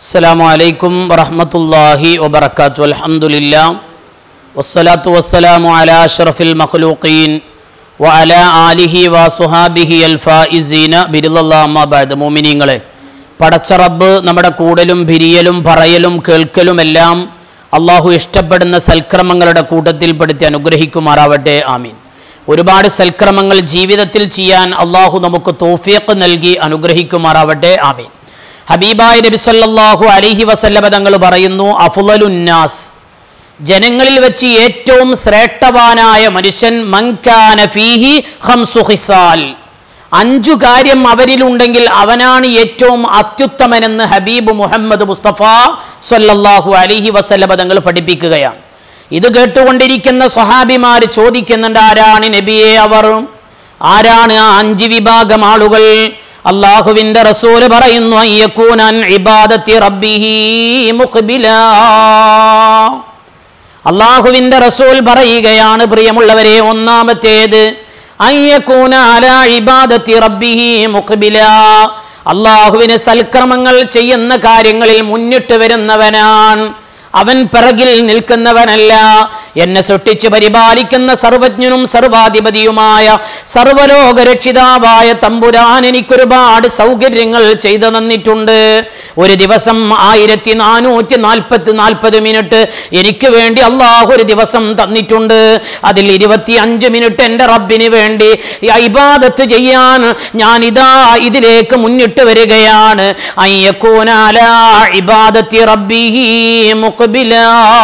السلام عليكم ورحمة الله وبركاته الحمد لله والصلاة والسلام على أشرف المخلوقين وعلى آله وصحابه الفائزين برضا الله أما بعد മോമിനിങ്ങളെ പടച്ച റബ്ബ് നമ്മുടെ കൂടലും പിരിയലും പറയലും കേൾക്കലും എല്ലാം അള്ളാഹു ഇഷ്ടപ്പെടുന്ന സൽക്രമങ്ങളുടെ കൂട്ടത്തിൽപ്പെടുത്തി അനുഗ്രഹിക്കുമാറാവട്ടെ ആമീൻ ഒരുപാട് സൽക്രമങ്ങൾ ജീവിതത്തിൽ ചെയ്യാൻ അള്ളാഹു നമുക്ക് തോഫിയക്ക് നൽകി അനുഗ്രഹിക്കുമാറാവട്ടെ ആമീൻ ഹബീബായ നബി സല്ലല്ലാഹു അലൈഹി വസല്ലമ തങ്ങൾ പറയുന്നു അഫുലുന്നാസ് ജനങ്ങളിൽ വെച്ച് ഏറ്റവും ശ്രേഷ്ഠവാനായ മനുഷ്യൻ മൻകാന ഫീഹി ഖംസു ഖിസാൽ അഞ്ചു കാര്യം അവരിലുണ്ടെങ്കിൽ അവനാണ് ഏറ്റവും അത്യുത്തമനെന്ന് ഹബീബ് മുഹമ്മദ് മുസ്തഫ സല്ലല്ലാഹു അലൈഹി വസല്ലമ തങ്ങൾ പഠിപ്പിക്കുകയാണ് ഇത് കേട്ടുകൊണ്ടിരിക്കുന്ന സ്വഹാബിമാർ ചോദിക്കുന്നുണ്ട് ആരാണ് നബിയെ അവർ ആരാണ് ആ അഞ്ച് വിഭാഗം ആളുകൾ അള്ളാഹുവിന്റെ റസൂല് പറയുന്നു അയ്യക്കൂനൻ ഇബാദത്തി റബ്ബിഹി മുഖ്ബിലാ അള്ളാഹുവിന്റെ റസൂൽ പറയുകയാണ് പ്രിയമുള്ളവരെ ഒന്നാമത്തേത് അയ്യക്കൂന അലാ ഇബാദത്തി റബ്ബിഹി മുഖ്ബില അള്ളാഹുവിന് സൽക്രമങ്ങൾ ചെയ്യുന്ന കാര്യങ്ങളിൽ മുന്നിട്ട് വരുന്നവനാണ് അവൻ പിറകിൽ നിൽക്കുന്നവനല്ല എന്നെ സൃഷ്ടിച്ച് പരിപാലിക്കുന്ന സർവജ്ഞനും സർവാധിപതിയുമായ സർവലോക രക്ഷിതാവായ തമ്പുരാൻ എനിക്കൊരുപാട് സൗകര്യങ്ങൾ ചെയ്തു തന്നിട്ടുണ്ട് ഒരു ദിവസം ആയിരത്തി നാനൂറ്റി നാൽപ്പത്തി നാൽപ്പത് മിനിറ്റ് എനിക്ക് വേണ്ടി അള്ളാഹു ഒരു ദിവസം തന്നിട്ടുണ്ട് അതിൽ ഇരുപത്തി അഞ്ച് മിനിറ്റ് എൻ്റെ റബ്ബിന് വേണ്ടി ഇബാദത്ത് ചെയ്യാൻ ഞാൻ ഇതാ ഇതിലേക്ക് മുന്നിട്ട് വരികയാണ് അയ്യക്കൂനാല ഇബാദത്തി റബ്ബിഹി മുഖബില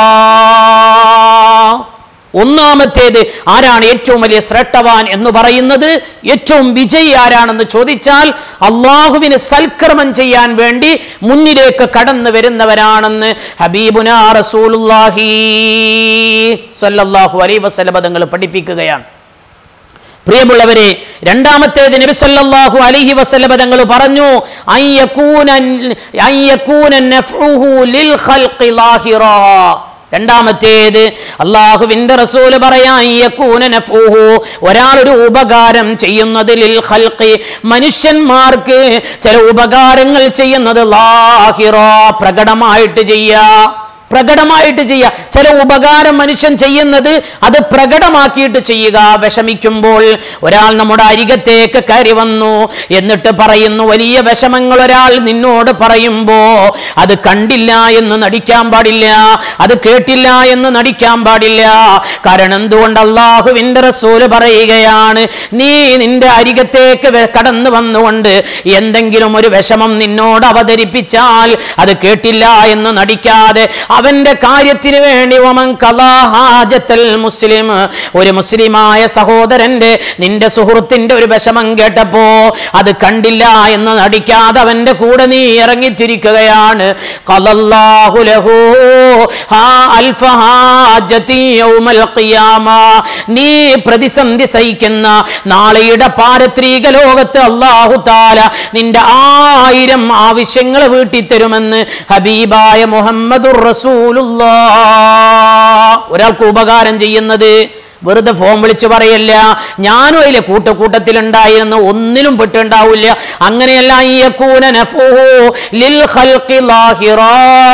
ഒന്നാമത്തേത് ആരാണ് ഏറ്റവും വലിയ ശ്രേഷ്ഠവാൻ എന്ന് പറയുന്നത് ഏറ്റവും വിജയി ആരാണെന്ന് ചോദിച്ചാൽ അള്ളാഹുവിന് സൽക്രമം ചെയ്യാൻ വേണ്ടി മുന്നിലേക്ക് കടന്നു വരുന്നവരാണെന്ന് ഹബീബുന റസൂലുല്ലാഹി സല്ലല്ലാഹു അലൈഹി വസല്ലം തങ്ങൾ പഠിപ്പിക്കുകയാണ് പ്രിയമുള്ളവരെ രണ്ടാമത്തേത് നബി സല്ലല്ലാഹു അലൈഹി വസല്ലം തങ്ങൾ പറഞ്ഞു അയ്യകൂന അയ്യകൂന നഫ്ഉഹു ലിൽ ഖൽഖി ലാഹിറാ രണ്ടാമത്തേത് അള്ളാഹുവിന്റെ റസൂല് പറയാൻ ഒരാളൊരു ഉപകാരം ചെയ്യുന്നത് ലിൽ ഖൽഖി മനുഷ്യന്മാർക്ക് ചില ഉപകാരങ്ങൾ ചെയ്യുന്നത് ലാഹിറ പ്രകടമായിട്ട് ചെയ്യുക പ്രകടമായിട്ട് ചെയ്യുക ചില ഉപകാരം മനുഷ്യൻ ചെയ്യുന്നത് അത് പ്രകടമാക്കിയിട്ട് ചെയ്യുക വിഷമിക്കുമ്പോൾ ഒരാൾ നമ്മുടെ അരികത്തേക്ക് കയറി വന്നു എന്നിട്ട് പറയുന്നു വലിയ വിഷമങ്ങൾ ഒരാൾ നിന്നോട് പറയുമ്പോ അത് കണ്ടില്ല എന്ന് നടിക്കാൻ പാടില്ല അത് കേട്ടില്ല എന്ന് നടിക്കാൻ പാടില്ല കാരണം എന്തുകൊണ്ട് അള്ളാഹുവിന്റെ റസൂല് പറയുകയാണ് നീ നിന്റെ അരികത്തേക്ക് വെ- കടന്നു വന്നുകൊണ്ട് എന്തെങ്കിലും ഒരു വിഷമം നിന്നോട് അവതരിപ്പിച്ചാൽ അത് കേട്ടില്ല എന്ന് നടിക്കാതെ അവന്റെ കാര്യത്തിന് വേണ്ടി വമൻ കലാഹാജത്തൽ മുസ്ലിം ഒരു മുസ്ലിമായ സഹോദരന്റെ നിന്റെ സുഹൃത്തിന്റെ ഒരു വിഷമം കേട്ടപ്പോ അത് കണ്ടില്ല എന്ന് നടിക്കാതെ അവന്റെ കൂടെ നീ ഇറങ്ങിത്തിരിക്കുകയാണ് ഖലല്ലാഹു ലഹു ഹാ അൽഫ ഹാജതി യൗമൽ ഖിയാമ നീ പ്രതിസന്ധി സഹിക്കുന്ന നാളെയുടെ പാരത്രിക ലോകത്ത് അള്ളാഹു താല നിന്റെ ആയിരം ആവശ്യങ്ങൾ വീട്ടിത്തരുമെന്ന് ഹബീബായ മുഹമ്മദുർ റസൂലുള്ള ഒരാൾക്ക് ഉപകാരം ചെയ്യുന്നത് വെറുതെ ഫോം വിളിച്ച് പറയല്ല ഞാനും അതിലെ കൂട്ടക്കൂട്ടത്തിലുണ്ടായിരുന്നു ഒന്നിലും പെട്ടുണ്ടാവില്ല അങ്ങനെയല്ല യകൂന നഫ്ഉഹു ലിൽ ഖൽഖി ലാഹിറാ.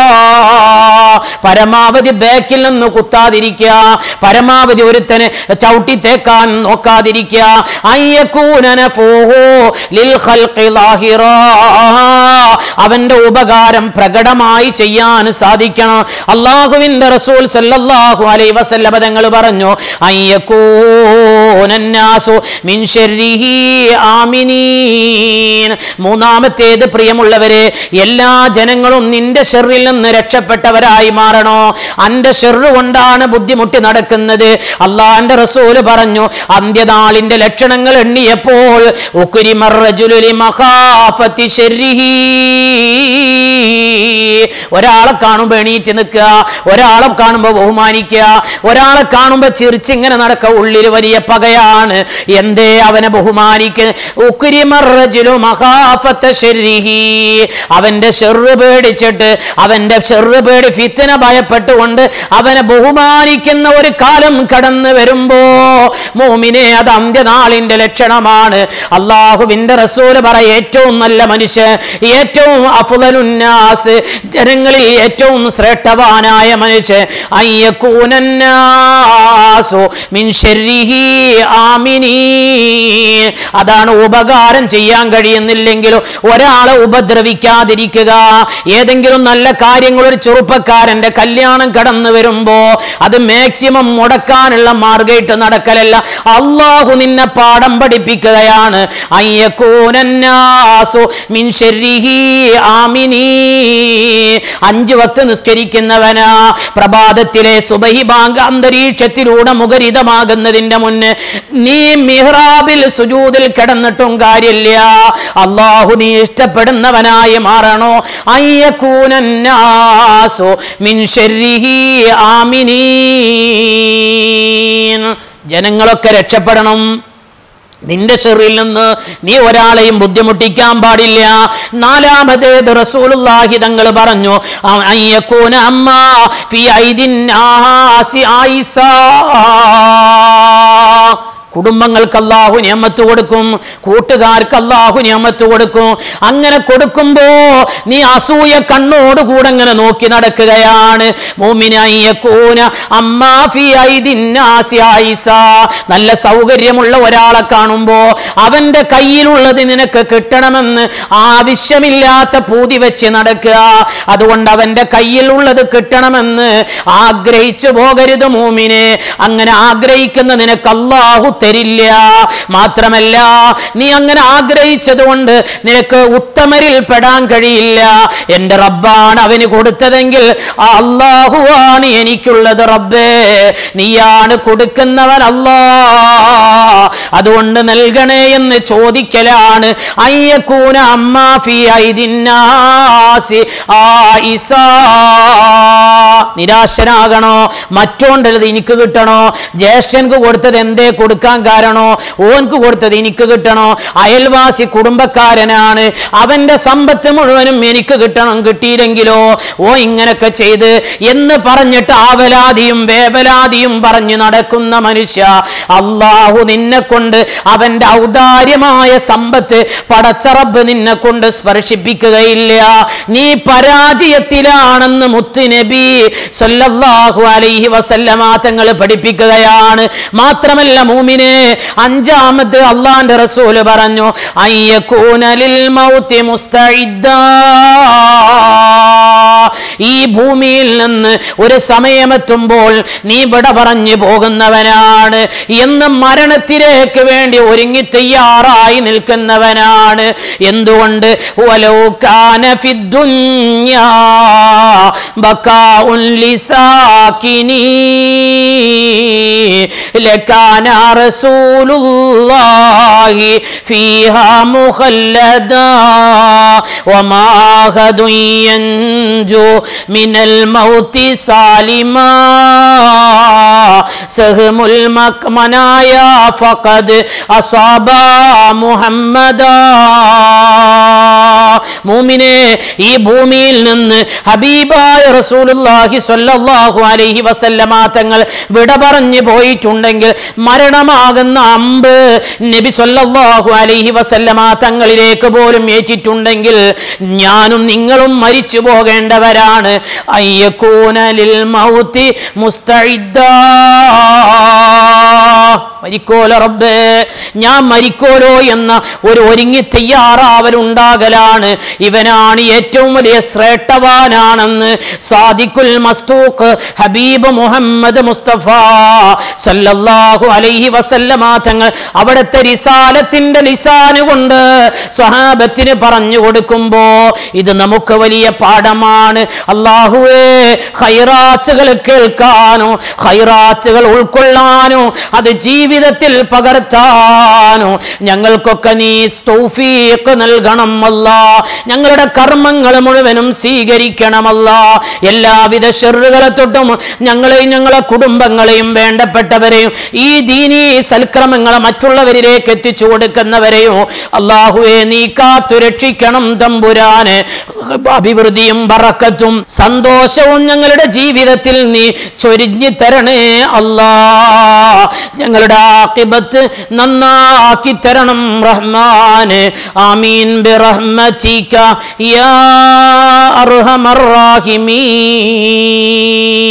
പരമാവധി ബാക്കിൽ നിന്ന് കുത്താതിരിക്കുക പരമാവധി ഒരുത്തന് ചവിട്ടി തേക്കാൻ നോക്കാതിരിക്കുക അയ്യക്കൂന നഫ്ഉഹു ലിൽ ഖൽഖി ലാഹിറാ. അവന്റെ ഉപകാരം പ്രകടമായി ചെയ്യാൻ സാധിക്കണം അള്ളാഹുവിന്റെ റസൂൽ സല്ലല്ലാഹു അലൈഹി വസല്ലമ തങ്ങൾ പറഞ്ഞു അയ്യക്കൂനന്നാസു മിൻ ശർരിഹി ആമിനീൻ മൂന്നാമത്തേത് പ്രിയമുള്ളവരെ എല്ലാ ജനങ്ങളും നിന്റെ ഷെറിൽ നിന്ന് രക്ഷപ്പെട്ടവരായി മാറണോ അന്റെ ഷെറ് കൊണ്ടാണ് ബുദ്ധിമുട്ടി നടക്കുന്നത് അള്ളാന്റെ റസൂല് പറഞ്ഞു അന്ത്യനാളിന്റെ ലക്ഷണങ്ങൾ എണ്ണിയപ്പോൾ ഉക്കുരിമർ റജുലുലി മഖാഫത്തി ശർരിഹി ഒരാളെ കാണുമ്പോൾ എണീറ്റ് നിൽക്കുക ഒരാളെ കാണുമ്പോൾ ബഹുമാനിക്കുക ഒരാളെ കാണുമ്പോൾ ചിരിച്ചിങ്ങനെ നടക്കുക ഉള്ളിൽ വലിയ പകയാണ് എന്തേ അവനെ ബഹുമാനിക്കുക അവന്റെ ഷെറ് പേടിച്ചിട്ട് അവന്റെ ഷെറ് പേടി ഫിത്തിന ഭയപ്പെട്ടുകൊണ്ട് അവനെ ബഹുമാനിക്കുന്ന ഒരു കാലം കടന്നു വരുമ്പോ മോമിനെ അത് അന്ത്യനാളിന്റെ ലക്ഷണമാണ് അള്ളാഹുവിന്റെ റസൂല് പറ ഏറ്റവും നല്ല മനുഷ്യൻ ഏറ്റവും അഫുലനുന്നാസ് ജനങ്ങളിൽ ഏറ്റവും ശ്രേഷ്ഠവാനായ മനുഷ്യൻ അയ്യക്കൂനന്നാസു മിൻ ശർരിഹി ആമിനീ അതാണ് ഉപകാരം ചെയ്യാൻ കഴിയുന്നില്ലെങ്കിലും ഒരാളെ ഉപദ്രവിക്കാതിരിക്കുക ഏതെങ്കിലും നല്ല കാര്യങ്ങൾ ഒരു ചെറുപ്പക്കാരന്റെ കല്യാണം കടന്നു വരുമ്പോ അത് മാക്സിമം മുടക്കാനുള്ള മാർഗമായിട്ട് നടക്കലല്ല അള്ളാഹു നിന്നെ പാഠം പഠിപ്പിക്കുകയാണ് അയ്യക്കൂനന്നാസു മിൻ ശർരിഹി ആമിനീ അഞ്ചു വക്ത് നിസ്കരിക്കുന്നവനാ പ്രഭാതത്തിലെ സുബഹി ബാങ്ക് അന്തരീക്ഷത്തിലൂടെ മുഖരിതമാകുന്നതിന്റെ മുന്നേ നീ മിഹ്റാബിൽ സുജൂദിൽ കിടന്നിട്ടും കാര്യമില്ല അള്ളാഹു നീ ഇഷ്ടപ്പെടുന്നവനായി മാറണോ അയ്യക്കൂനന്നാസു മിൻ ശർരിഹി ആമിനീൻ ജനങ്ങളൊക്കെ രക്ഷപ്പെടണം നിന്റെ ഷെറിൽ നിന്ന് നീ ഒരാളെയും ബുദ്ധിമുട്ടിക്കാൻ പാടില്ല നാലാമതേത് റസൂലുള്ളാഹി തങ്ങൾ പറഞ്ഞു അ- അയ്യക്കൂന അമ്മ ഫി ഐദിൻ ആസി ആയിസ കുടുംബങ്ങൾക്ക് അള്ളാഹു നിയമത്ത് കൊടുക്കും കൂട്ടുകാർക്ക് അള്ളാഹു നിയമത്ത് കൊടുക്കും അങ്ങനെ കൊടുക്കുമ്പോ നീ അസൂയ കണ്ണോടുകൂടെ അങ്ങനെ നോക്കി നടക്കുകയാണ് മോമിനയ്യക്കൂന അമ്മാഫി ഐദിന്നാസി ആയിസ നല്ല സൗകര്യമുള്ള ഒരാളെ കാണുമ്പോ അവന്റെ കയ്യിലുള്ളത് നിനക്ക് കിട്ടണമെന്ന് ആവശ്യമില്ലാത്ത പൂതി വെച്ച് നടക്കുക അതുകൊണ്ട് അവന്റെ കയ്യിലുള്ളത് കിട്ടണമെന്ന് ആഗ്രഹിച്ചു പോകരുത് മൂമിനെ അങ്ങനെ ആഗ്രഹിക്കുന്ന നിനക്ക് അള്ളാഹു തരില്ല മാത്രമല്ല നീ അങ്ങനെ ആഗ്രഹിച്ചത് കൊണ്ട് നിനക്ക് ഉത്തമരിൽ പെടാൻ കഴിയില്ല എന്റെ റബ്ബാണ് അവന് കൊടുത്തതെങ്കിൽ ആ അള്ളാഹുവാണ് എനിക്കുള്ളത് റബ്ബേ നീയാണ് കൊടുക്കുന്നവൻ അല്ലാ അതുകൊണ്ട് നൽകണേ എന്ന് ചോദിക്കലാണ് അയ്യക്കൂന അമ്മാഫി ഐദിന്നാസി ആയിസാ നിരാശനാകണോ മറ്റോണ്ടത് എനിക്ക് കിട്ടണോ ജ്യേഷ്ഠൻക്ക് കൊടുത്തത് എന്തേ കൊടുക്കാൻ കാരണോ ഓൻക്ക് കൊടുത്തത് എനിക്ക് കിട്ടണോ അയൽവാസി കുടുംബക്കാരനാണ് അവന്റെ സമ്പത്ത് മുഴുവനും എനിക്ക് കിട്ടണം കിട്ടിയില്ലെങ്കിലോ ഓ ഇങ്ങനൊക്കെ ചെയ്ത് എന്ന് പറഞ്ഞിട്ട് ആവലാതിയും വേവലാതിയും പറഞ്ഞു നടക്കുന്ന മനുഷ്യ അള്ളാഹു നിന്നെ കൊണ്ട് അവന്റെ ഔദാര്യമായ സമ്പത്ത് പടച്ചറബ് നിന്നെ കൊണ്ട് സ്പർശിപ്പിക്കുകയില്ല നീ പരാജയത്തിലാണെന്ന് മുത്ത് നബി സല്ലല്ലാഹു അലൈഹി വസല്ലമ തങ്ങൾ പഠിപ്പിക്കുകയാണ് മാത്രമല്ല മൂമിനെ അഞ്ചാമത് അള്ളാന്റെ റസൂല് പറഞ്ഞു അയ്യക്കൂനലിൽ മൗത്തി മുസ്തഇദ്ദാ ഈ ഭൂമിയിൽ നിന്ന് ഒരു സമയമെത്തുമ്പോൾ നീ വിട പറഞ്ഞു പോകുന്നവനാണ് എന്ന് മരണത്തിലേക്ക് വേണ്ടി ഒരുങ്ങി തയ്യാറായി നിൽക്കുന്നവനാണ് എന്തുകൊണ്ട് വലൗകാന ഫിദ്ദുന്യാ ബകാഉൻ ലിസാകിനി ലകാന റസൂലുള്ളാഹി ഫീഹാ മുഖല്ലദാ വമാ അഹദു ينجو من الموت سالما سهم المكمنايا فقد أصاب محمدا മൂമിനെ ഈ ഭൂമിയിൽ നിന്ന് ഹബീബായ റസൂലുള്ളാഹി സ്വല്ലല്ലാഹു അലൈഹി വസല്ലമ തങ്ങൾ വിട പറഞ്ഞു പോയിട്ടുണ്ടെങ്കിൽ മരണമാകുന്ന അമ്പ് നബി സ്വല്ലല്ലാഹു അലൈഹി വസല്ലമ തങ്ങളിലേക്ക് പോലും ഏറ്റിട്ടുണ്ടെങ്കിൽ ഞാനും നിങ്ങളും മരിച്ചു പോകേണ്ടവരാണ് അയ്യക്കൂനലിൽ മൗത്തി മുസ്തഇദ്ദാ മരിക്കോലോ റബ്ബേ ഞാൻ മരിക്കോലോ എന്ന ഒരു ഒരുങ്ങി തയ്യാറാവലുണ്ടാകലാണ് ഇവനാണ് ഏറ്റവും വലിയ ശ്രേഷ്ഠവാനാണെന്ന് സാദിഖുൽ മസ്തൂഖ് ഹബീബ് മുഹമ്മദ് മുസ്തഫ സല്ലല്ലാഹു അലൈഹി വസല്ലമ തങ്ങൾ അവിടുത്തെ റിസാലത്തിന്റെ ലിസാന് കൊണ്ട് സ്വഹാബത്തിന് പറഞ്ഞു കൊടുക്കുമ്പോ ഇത് നമുക്ക് വലിയ പാഠമാണ് അള്ളാഹുവേ ഹൈറാത്തുകൾ കേൾക്കാനോ ഹൈറാത്തുകൾ ഉൾക്കൊള്ളാനോ അത് ജീവി ജീവിതത്തിൽ പകർത്താനോ ഞങ്ങൾക്കൊക്കെ നീ തൗഫീഖ് നൽകണം അല്ല ഞങ്ങളുടെ കർമ്മങ്ങൾ മുഴുവനും സ്വീകരിക്കണമല്ല എല്ലാവിധ ഷെറുകളെ തൊട്ടും ഞങ്ങളെയും ഞങ്ങളെ കുടുംബങ്ങളെയും വേണ്ടപ്പെട്ടവരെയും ഈ ദീനീ സൽക്രമങ്ങളെ മറ്റുള്ളവരിലേക്ക് എത്തിച്ചു കൊടുക്കുന്നവരെയും അള്ളാഹുവെ നീ കാത്തു രക്ഷിക്കണം തമ്പുരാന് അഭിവൃദ്ധിയും പറക്കത്തും സന്തോഷവും ഞങ്ങളുടെ ജീവിതത്തിൽ നീ ചൊരിഞ്ഞു തരണേ അല്ലാ ഞങ്ങളുടെ ആക്കിബത്ത് നന്നാക്കി തരണം റഹ്മാന് ആമീൻ ബിറഹ്മതിക യാ അർഹമർ റാഹിമീൻ